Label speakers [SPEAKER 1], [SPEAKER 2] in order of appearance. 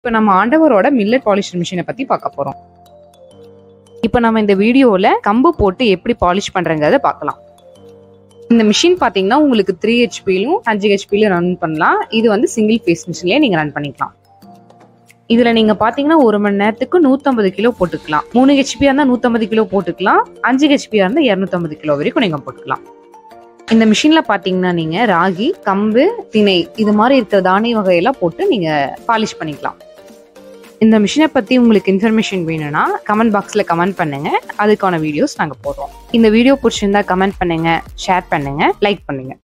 [SPEAKER 1] இப்போ நம்ம ஆண்டவரோட மில்லட் பாலிஷ் மிஷினை பத்தி பார்க்க போறோம் இப்போ நம்ம இந்த வீடியோவில் கம்பு போட்டு எப்படி பாலிஷ் பண்றங்கிறத பார்க்கலாம் இந்த மிஷின் பார்த்தீங்கன்னா உங்களுக்கு த்ரீ ஹெச்பிலும் அஞ்சு ஹெச்பிலும் ரன் பண்ணலாம் இது வந்து சிங்கிள் ஃபேஸ் மிஷின்லேயே நீங்கள் ரன் பண்ணிக்கலாம் இதுல நீங்க பாத்தீங்கன்னா ஒரு மணி நேரத்துக்கு 150 கிலோ போட்டுக்கலாம் மூணு ஹெச்பியா இருந்தா 150 கிலோ போட்டுக்கலாம் அஞ்சு ஹெச்பியா இருந்தா 250 கிலோ வரைக்கும் நீங்க போட்டுக்கலாம் இந்த மிஷின்ல பாத்தீங்கன்னா நீங்க ராகி கம்பு திணை இது மாதிரி இருக்கிற தானிய வகையெல்லாம் போட்டு நீங்க பாலிஷ் பண்ணிக்கலாம் இந்த மிஷினை பத்தி உங்களுக்கு இன்ஃபர்மேஷன் வேணும்னா கமெண்ட் பாக்ஸ்ல கமெண்ட் பண்ணுங்க அதுக்கான வீடியோஸ் நாங்க போடுறோம் இந்த வீடியோ பிடிச்சிருந்தா கமெண்ட் பண்ணுங்க ஷேர் பண்ணுங்க லைக் பண்ணுங்க